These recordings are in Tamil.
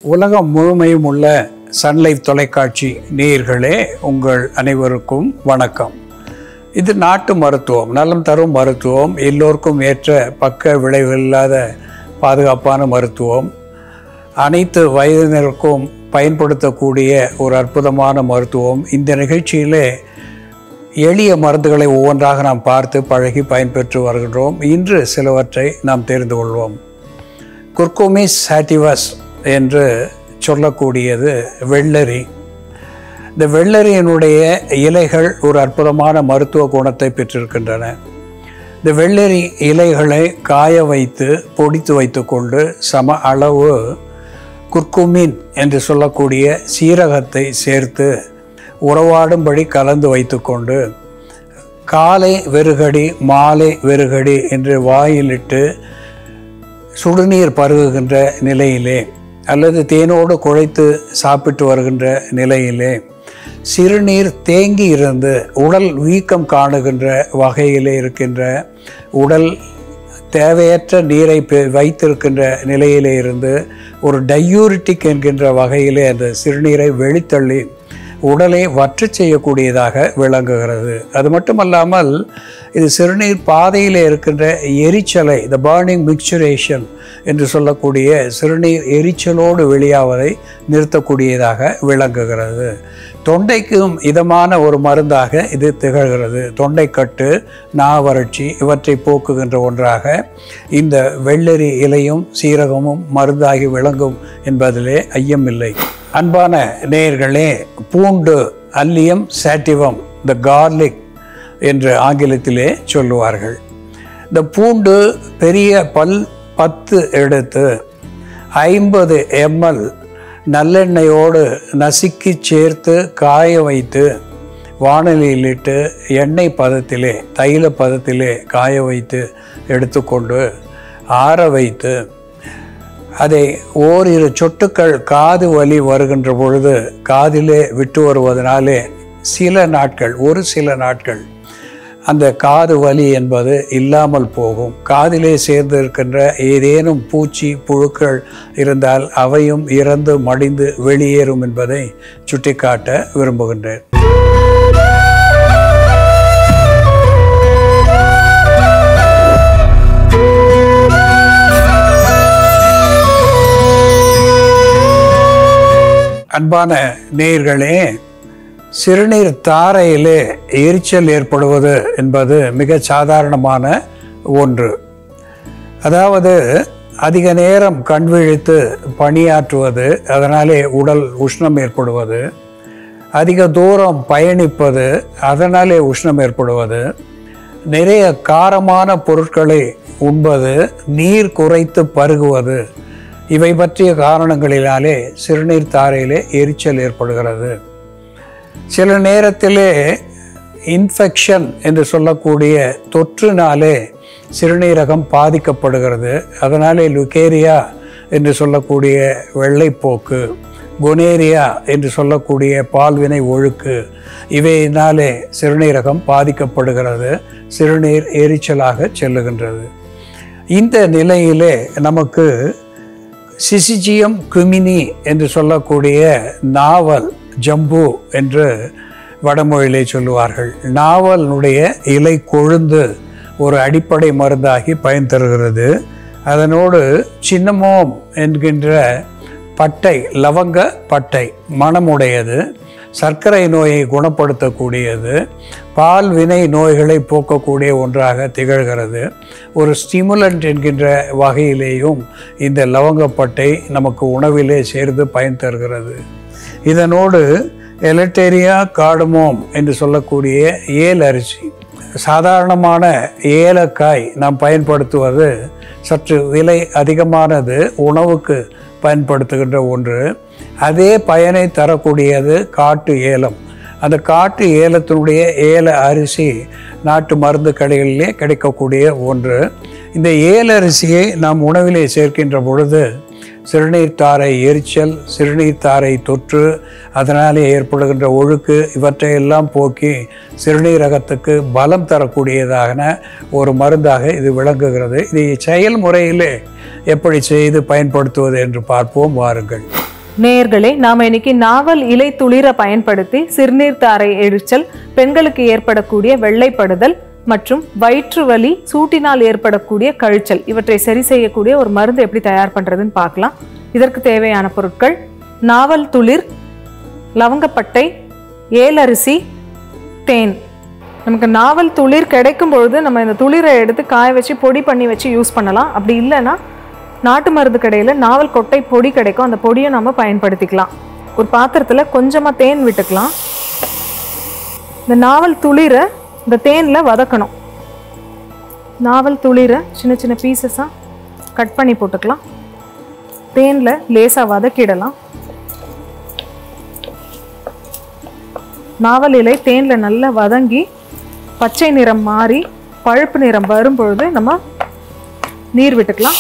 உலகம் முழுமையும் உள்ள சன்லைஃப் தொலைக்காட்சி நேயர்களே உங்கள் அனைவருக்கும் வணக்கம் இது நாட்டு மருத்துவம் நலம் தரும் மருத்துவம் எல்லோருக்கும் ஏற்ற பக்க விளைவு இல்லாத பாதுகாப்பான மருத்துவம் அனைத்து வயதினருக்கும் பயன்படுத்தக்கூடிய ஒரு அற்புதமான மருத்துவம் இந்த நிகழ்ச்சியிலே எளிய மருந்துகளை ஒவ்வொன்றாக நாம் பார்த்து பழகி பயன்பெற்று வருகின்றோம் இன்று சிலவற்றை நாம் தெரிந்து கொள்வோம் குர்குமிஸ் சாட்டிவஸ் என்று சொல்லக்கூடியது வெள்ளரி இந்த வெள்ளரியினுடைய இலைகள் ஒரு அற்புதமான மருத்துவ குணத்தை பெற்றிருக்கின்றன இந்த வெள்ளரி இலைகளை காய வைத்து பொடித்து வைத்துக்கொண்டு சம அளவு குர்குமின் என்று சொல்லக்கூடிய சீரகத்தை சேர்த்து உறவாடும்படி கலந்து வைத்துக்கொண்டு காலை வெறுகடி மாலை வெறுகடி என்று வாயிலிட்டு சுடுநீர் பருகுகின்ற நிலையிலே அல்லது தேனோடு குழைத்து சாப்பிட்டு வருகின்ற நிலையிலே சிறுநீர் தேங்கி இருந்து உடல் வீக்கம் காணுகின்ற வகையிலே இருக்கின்ற உடல் தேவையற்ற நீரை பெ- வைத்திருக்கின்ற நிலையிலே இருந்து ஒரு டையூரிட்டிக் என்கின்ற வகையிலே அந்த சிறுநீரை வெளித்தள்ளி உடலை வற்றச் செய்யக்கூடியதாக விளங்குகிறது அது மட்டுமல்லாமல் இது சிறுநீர் பாதையில் இருக்கின்ற எரிச்சலை த பர்னிங் மிக்சுரேஷன் என்று சொல்லக்கூடிய சிறுநீர் எரிச்சலோடு வெளியாவதை நிறுத்தக்கூடியதாக விளங்குகிறது தொண்டைக்கும் இதமான ஒரு மருந்தாக இது திகழ்கிறது தொண்டைக்கட்டு நாவறட்சி இவற்றை போக்குகின்ற ஒன்றாக இந்த வெள்ளரி இலையும் சீரகமும் மருந்தாகி விளங்கும் என்பதிலே ஐயமில்லை அன்பான நேயர்களே பூண்டு அல்லியம் சாட்டிவம் த கார்லிக் என்று ஆங்கிலத்திலே சொல்லுவார்கள் இந்த பூண்டு பெரிய பல் பத்து எடுத்து ஐம்பது எம்எல் நல்லெண்ணெயோடு நசுக்கி சேர்த்து காய வைத்து வானலியிலிட்டு எண்ணெய் பதத்திலே தைல பதத்திலே காய வைத்து எடுத்துக்கொண்டு ஆற வைத்து அதை ஓரிரு சொட்டுக்கள் காது வலி வருகின்ற பொழுது காதிலே விட்டு வருவதனாலே சில நாட்கள் ஒரு சில நாட்கள் அந்த காது வலி என்பது இல்லாமல் போகும் காதிலே சேர்ந்து இருக்கின்ற ஏதேனும் பூச்சி புழுக்கள் இருந்தால் அவையும் இறந்து மடிந்து வெளியேறும் என்பதை சுட்டிக்காட்ட விரும்புகின்றேன் அன்பான நேயர்களே சிறுநீர் தாரையிலே எரிச்சல் ஏற்படுவது என்பது மிக சாதாரணமான ஒன்று அதாவது அதிக நேரம் கண் விழித்து பணியாற்றுவது அதனாலே உடல் உஷ்ணம் ஏற்படுவது அதிக தூரம் பயணிப்பது அதனாலே உஷ்ணம் ஏற்படுவது நிறைய காரமான பொருட்களை உண்பது நீர் குறைத்து பருகுவது இவை பற்றிய காரணங்களினாலே சிறுநீர் தாரையிலே எரிச்சல் ஏற்படுகிறது சில நேரத்திலே இன்ஃபெக்ஷன் என்று சொல்லக்கூடிய தொற்றுனாலே சிறுநீரகம் பாதிக்கப்படுகிறது அதனாலே லுகேரியா என்று சொல்லக்கூடிய வெள்ளைப்போக்கு குனேரியா என்று சொல்லக்கூடிய பால்வினை ஒழுக்கு இவையினாலே சிறுநீரகம் பாதிக்கப்படுகிறது சிறுநீர் எரிச்சலாக செல்லுகின்றது இந்த நிலையிலே நமக்கு சிசிஜியம் குமினி என்று சொல்லக்கூடிய நாவல் ஜம்பு என்று வடமொழியிலே சொல்லுவார்கள் நாவலினுடைய இலை கொழுந்து ஒரு அடிப்படை மருந்தாகி பயன் தருகிறது அதனோடு சின்னமோம் என்கின்ற பட்டை லவங்க பட்டை மணமுடையது சர்க்கரை நோயை குணப்படுத்தக்கூடியது பால் வினை நோய்களை போக்கக்கூடிய ஒன்றாக திகழ்கிறது ஒரு ஸ்டிமுலண்ட் என்கின்ற வகையிலேயும் இந்த லவங்கப்பட்டை நமக்கு உணவிலே சேர்ந்து பயன் தருகிறது இதனோடு எலட்டேரியா காடுமோம் என்று சொல்லக்கூடிய ஏல் அரிசி சாதாரணமான ஏலக்காய் நாம் பயன்படுத்துவது சற்று விலை அதிகமானது உணவுக்கு பயன்படுத்துகின்ற ஒன்று அதே பயனை தரக்கூடியது காட்டு ஏலம் அந்த காட்டு ஏலத்தினுடைய ஏல அரிசி நாட்டு மருந்து கடைகளிலே கிடைக்கக்கூடிய ஒன்று இந்த ஏல அரிசியை நாம் உணவிலே சேர்க்கின்ற பொழுது சிறுநீர் தாரை எரிச்சல் சிறுநீர் தாரை தொற்று அதனாலே ஏற்படுகின்ற ஒழுக்கு இவற்றையெல்லாம் போக்கி சிறுநீரகத்துக்கு பலம் தரக்கூடியதான ஒரு மருந்தாக இது விளங்குகிறது இதை செயல்முறையிலே எப்படி செய்து பயன்படுத்துவது என்று பார்ப்போம் வாருங்கள் நேயர்களே நாம இன்னைக்கு நாவல் இலை துளிர பயன்படுத்தி சிறுநீர் தாரை எரிச்சல் பெண்களுக்கு ஏற்படக்கூடிய வெள்ளைப்படுதல் மற்றும் வயிற்று வலி சூட்டினால் ஏற்படக்கூடிய கழிச்சல் இவற்றை சரி செய்யக்கூடிய ஒரு மருந்து எப்படி தயார் பண்றதுன்னு பார்க்கலாம் இதற்கு தேவையான பொருட்கள் நாவல் துளிர் லவங்கப்பட்டை ஏலரிசி தேன் நமக்கு நாவல் துளிர் கிடைக்கும் பொழுது நம்ம இந்த துளிரை எடுத்து காய வச்சு பொடி பண்ணி வச்சு யூஸ் பண்ணலாம் அப்படி இல்லைன்னா நாட்டு மருந்து கடையில் நாவல் கொட்டை பொடி கிடைக்கும் அந்த பொடியை நம்ம பயன்படுத்திக்கலாம் ஒரு பாத்திரத்தில் கொஞ்சமாக தேன் விட்டுக்கலாம் இந்த நாவல் துளிரை இந்த தேனில் வதக்கணும் நாவல் துளிரை சின்ன சின்ன பீசஸாக கட் பண்ணி போட்டுக்கலாம் தேனில் லேசாக வதக்கிடலாம் நாவல் இலை தேனில் நல்லா வதங்கி பச்சை நிறம் மாறி பழுப்பு நிறம் வரும்பொழுது நம்ம நீர் விட்டுக்கலாம்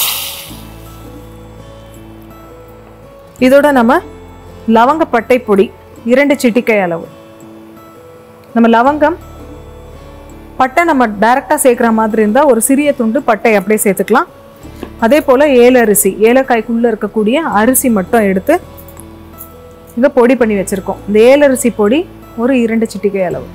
இதோட நம்ம லவங்கப்பட்டை பொடி இரண்டு சிட்டிக்கை அளவு நம்ம லவங்கம் பட்டை நம்ம டைரெக்டாக சேர்க்குற மாதிரி இருந்தால் ஒரு சிறிய துண்டு பட்டை அப்படியே சேர்த்துக்கலாம் அதே போல் ஏலரிசி ஏலக்காய்க்குள்ளே இருக்கக்கூடிய அரிசி மட்டும் எடுத்து இங்கே பொடி பண்ணி வச்சுருக்கோம் இந்த ஏலரிசி பொடி ஒரு இரண்டு சிட்டிகை அளவு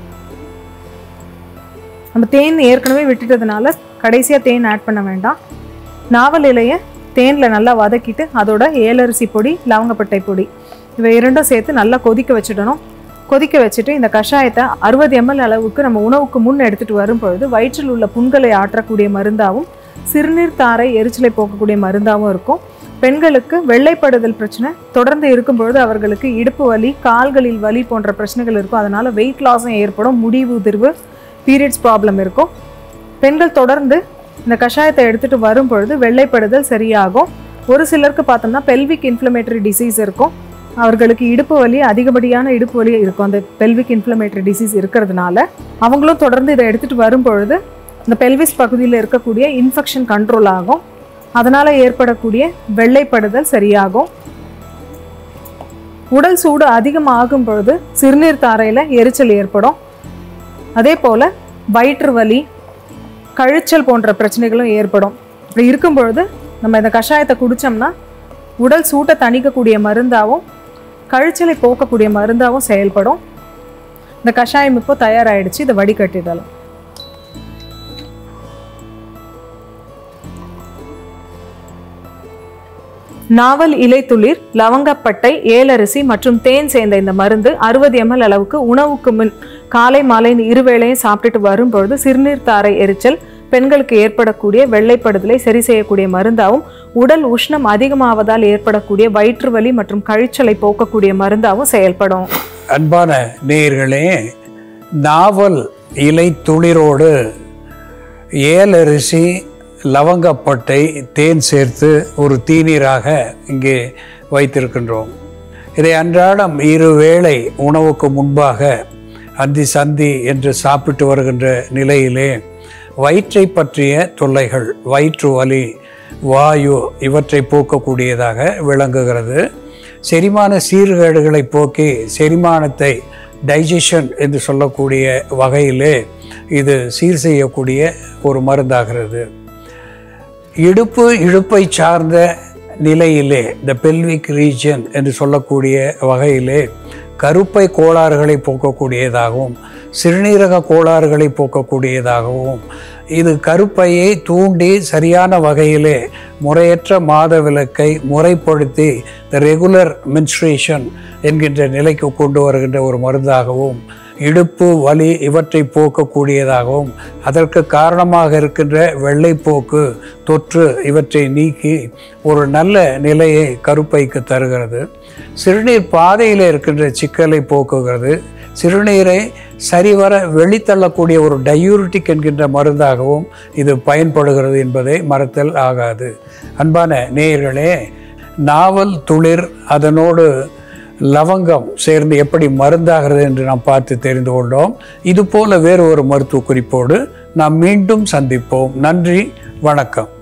நம்ம தேன் ஏற்கனவே விட்டுட்டதுனால கடைசியாக தேன் ஆட் பண்ண வேண்டாம் நாவல் இலையை தேனில் நல்லா வதக்கிட்டு அதோட ஏலரிசி பொடி லவங்கப்பட்டை பொடி இவை இரண்டும் சேர்த்து நல்லா கொதிக்க வச்சிடணும் கொதிக்க வச்சுட்டு இந்த கஷாயத்தை அறுபது எம்எல் அளவுக்கு நம்ம உணவுக்கு முன் எடுத்துகிட்டு வரும் பொழுது வயிற்றில் உள்ள புண்களை ஆற்றக்கூடிய மருந்தாகவும் சிறுநீர் தாரை எரிச்சலை போக்கக்கூடிய மருந்தாகவும் இருக்கும் பெண்களுக்கு வெள்ளைப்படுதல் பிரச்சனை தொடர்ந்து இருக்கும் பொழுது அவர்களுக்கு இடுப்பு வலி கால்களில் வலி போன்ற பிரச்சனைகள் இருக்கும் அதனால வெயிட் லாஸும் ஏற்படும் முடிவு உதிர்வு பீரியட்ஸ் ப்ராப்ளம் இருக்கும் பெண்கள் தொடர்ந்து இந்த கஷாயத்தை எடுத்துட்டு வரும் பொழுது வெள்ளைப்படுதல் சரியாகும் ஒரு சிலருக்கு பார்த்தோம்னா பெல்விக் இன்ஃப்ளமேட்டரி டிசீஸ் இருக்கும் அவர்களுக்கு இடுப்பு வலி அதிகப்படியான இடுப்பு வலி இருக்கும் அந்த பெல்விக் இன்ஃப்ளமேட்டரி டிசீஸ் இருக்கிறதுனால அவங்களும் தொடர்ந்து இதை எடுத்துட்டு வரும் பொழுது இந்த பெல்விஸ் பகுதியில் இருக்கக்கூடிய இன்ஃபெக்ஷன் கண்ட்ரோல் ஆகும் அதனால ஏற்படக்கூடிய வெள்ளைப்படுதல் சரியாகும் உடல் சூடு அதிகமாகும் பொழுது சிறுநீர் தாரையில் எரிச்சல் ஏற்படும் அதே போல் வயிற்று வலி கழிச்சல் போன்ற பிரச்சனைகளும் ஏற்படும் இப்படி இருக்கும் பொழுது நம்ம இந்த கஷாயத்தை குடித்தோம்னா உடல் சூட்டை தணிக்கக்கூடிய மருந்தாகவும் கழிச்சலை போக்கக்கூடிய மருந்தாகவும் செயல்படும் இந்த கஷாயம் இப்போ தயாராகிடுச்சு இதை வடிகட்டிடலாம் நாவல் இலை துளிர் லவங்கப்பட்டை ஏலரிசி மற்றும் தேன் சேர்ந்த இந்த மருந்து அறுபது எம்எல் அளவுக்கு உணவுக்கு முன் காலை மாலை இருவேளையும் சாப்பிட்டுட்டு வரும்பொழுது சிறுநீர் தாரை எரிச்சல் பெண்களுக்கு ஏற்படக்கூடிய வெள்ளைப்படுதலை சரி செய்யக்கூடிய மருந்தாகவும் உடல் உஷ்ணம் அதிகமாவதால் ஏற்படக்கூடிய வயிற்று வலி மற்றும் கழிச்சலை போக்கக்கூடிய மருந்தாகவும் செயல்படும் அன்பான நேயர்களே நாவல் இலை துளிரோடு ஏலரிசி லவங்கப்பட்டை தேன் சேர்த்து ஒரு தீநீராக இங்கே வைத்திருக்கின்றோம் இதை அன்றாடம் இருவேளை உணவுக்கு முன்பாக அந்தி சந்தி என்று சாப்பிட்டு வருகின்ற நிலையிலே வயிற்றை பற்றிய தொல்லைகள் வயிற்று வலி வாயு இவற்றை போக்கக்கூடியதாக விளங்குகிறது செரிமான சீர்கேடுகளை போக்கி செரிமானத்தை டைஜஷன் என்று சொல்லக்கூடிய வகையிலே இது சீர் செய்யக்கூடிய ஒரு மருந்தாகிறது இடுப்பு இடுப்பை சார்ந்த நிலையிலே இந்த பெல்விக் ரீஜன் என்று சொல்லக்கூடிய வகையிலே கருப்பை கோளாறுகளை போக்கக்கூடியதாகவும் சிறுநீரக கோளாறுகளை போக்கக்கூடியதாகவும் இது கருப்பையை தூண்டி சரியான வகையிலே முறையற்ற மாதவிலக்கை முறைப்படுத்தி த ரெகுலர் மென்ஸ்ட்ரேஷன் என்கின்ற நிலைக்கு கொண்டு வருகின்ற ஒரு மருந்தாகவும் இடுப்பு வலி இவற்றை போக்கக்கூடியதாகவும் அதற்கு காரணமாக இருக்கின்ற வெள்ளைப்போக்கு தொற்று இவற்றை நீக்கி ஒரு நல்ல நிலையை கருப்பைக்கு தருகிறது சிறுநீர் பாதையில் இருக்கின்ற சிக்கலை போக்குகிறது சிறுநீரை சரிவர வெளித்தள்ளக்கூடிய ஒரு டயூரிட்டிக் என்கின்ற மருந்தாகவும் இது பயன்படுகிறது என்பதை மறத்தல் ஆகாது அன்பான நேயர்களே நாவல் துளிர் அதனோடு லவங்கம் சேர்ந்து எப்படி மருந்தாகிறது என்று நாம் பார்த்து தெரிந்து கொண்டோம் இது போல வேறு ஒரு மருத்துவ குறிப்போடு நாம் மீண்டும் சந்திப்போம் நன்றி வணக்கம்